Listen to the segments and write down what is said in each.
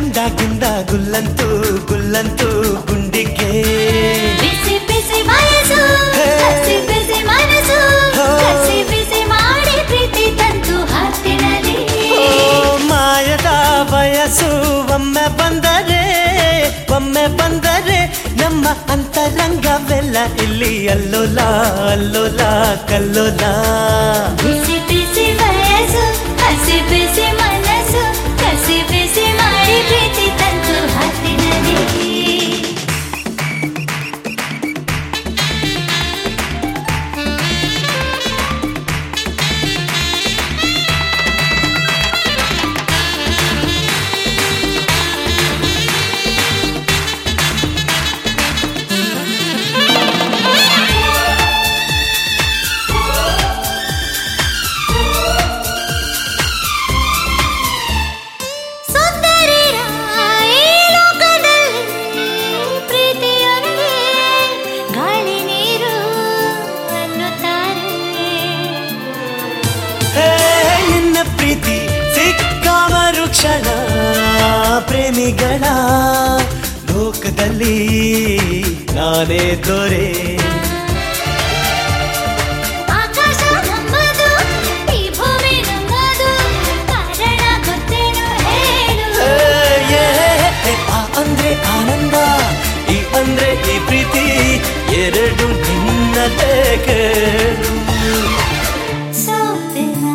ಕಂಡಾಗಿಂದ ಗುಲ್ಲಂತೂ ಗುಲ್ಲಂತೂ ಗುಂಡಿಗೆ ಬಿಸಿ ಬಿಸಿ ವಯಸ್ಸು ಹೇ. ಹಸಿ ಬಿಸಿ ಮನಸ್ಸು ಹೋ. ಹಸಿ ಬಿಸಿ ಮಾಡಿ ಪ್ರೀತಿ ತಂತು ಹತ್ತಿರಲಿ ಓ ಮಾಯದ ವಯಸ್ಸು ಒಮ್ಮೆ ಬಂದರೆ ಒಮ್ಮೆ ಬಂದರೆ ನಮ್ಮ ಅಂತರಂಗವೆಲ್ಲ ಇಲ್ಲಿ ಅಲ್ಲೋಲ ಅಲ್ಲೋಲ ಕಲ್ಲೋಲ ಬಿಸಿ ಬಿಸಿ ವಯಸ್ಸು ಹಸಿ ಬಿಸಿ ಮನಸ್ಸು ಕಸಿ ಬಿಸಿ ಮಾಡಿ ಪ್ರೀತಿ ತಂತು ಹತ್ತಿರಲಿ ಸುಂದರಿರ ಈ ಲೋಕದಲ್ಲಿ ಪ್ರೀತಿಯೊಂದೇ ಗಾಳಿ ನೀರು ಅನ್ನುತ್ತಾರೆ ಹೇ ನಿನ್ನ ಪ್ರೀತಿ ಸಿಕ್ಕ ಮರುಕ್ಷಣ ಪ್ರೇಮಿಗಳ ಲೋಕದಲ್ಲಿ ನಾನೇ ದೊರೆ ಆಕಾಶ ನಮ್ಮದು ಈ ಭೂಮಿ ನಮ್ಮದು ಕಾರಣ ಗೊತ್ತೇನು ಹೇಳು ಹೇ, ಏ, ಏ, ಆ ಅಂದ್ರೆ ಆನಂದ ಈ ಅಂದ್ರೆ ಈ ಪ್ರೀತಿ ಎರಡು ನಿನ್ನದೇ ಕೇಳು ಸೋತೆನಾ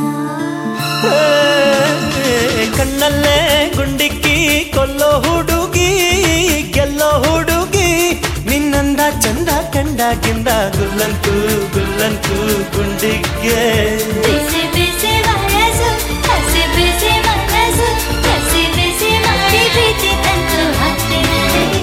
ಹೇ, ಕಣ್ಣಲ್ಲೇ ಗುಂಡಿಕ್ಕಿ ಕೊಲ್ಲೋ ಹುಡುಗಿ ಗೆಲ್ಲೋ ಹುಡುಗಿ ನಿನ್ನಂದ ಚಂದ ಕಂಡಾಗಿಂದ ಗುಲ್ಲಂತೂ ಗುಲ್ಲಂತೂ ಗುಂಡಿಗೆ ಬಿಸಿ ಬಿಸಿ ವಯಸ್ಸು ಹಸಿ ಬಿಸಿ ಮನಸ್ಸು ಕಸಿ ಬಿಸಿ ಮಾಡಿ ಪ್ರೀತಿ ತಂತು ಹತ್ತಿರಲಿ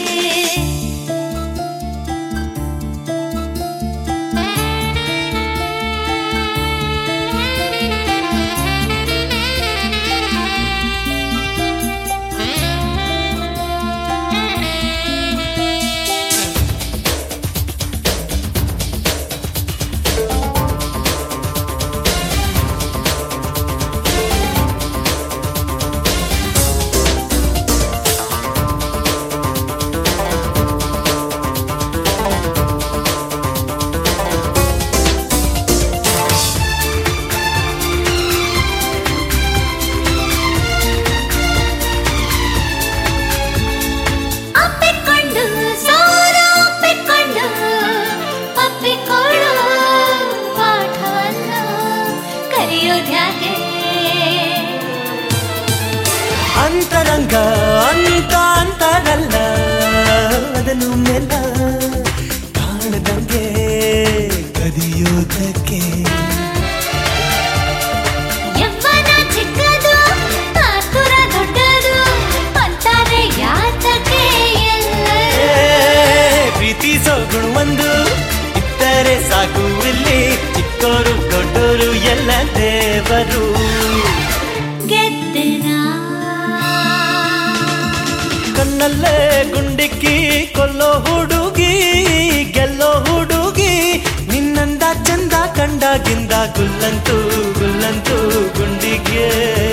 ಅಪ್ಪಿಕೊಂಡು ಸೋಲು ಒಪ್ಪಿಕೊಂಡು ಅಪ್ಪಿಕೊಳ್ಳು ಪಾಠವನ್ನು ಕರೆಯೋದ್ಯಾಕೆ ಅಂತರಂಗ ಅಂತ ಅಂತಾರಲ್ಲ ಅದನ್ನು ಮೆಲ್ಲ ಕಾಣದಂಗೆ ಕದಿಯೋದಕ್ಕೆ ಯವ್ವನ ಚಿಕ್ಕದು ಆತುರ ದೊಡ್ಡದು ಅಂತಾರೆ ಯಾತಕ್ಕೆ ಎಲ್ಲ ಏ, ಪ್ರೀತಿಸೋ ಗುಣವೊಂದು ಇದ್ದರೆ ಸಾಕು ಇಲ್ಲಿ ಚಿಕ್ಕವರು ದೊಡ್ಡವರು ಎಲ್ಲ ದೇವರು ಗೆದ್ದೆನಾ ಕಣ್ಣಲ್ಲೇ ಗುಂಡಿಕ್ಕಿ ಕೊಲ್ಲೋ ಹುಡುಗಿ ಗೆಲ್ಲೋ ಹುಡುಗಿ ನಿನ್ನಂದ ಚಂದ ಕಂಡಾಗಿಂದ ಗುಲ್ಲಂತೂ ಗುಲ್ಲಂತೂ ಗುಂಡಿಗೆ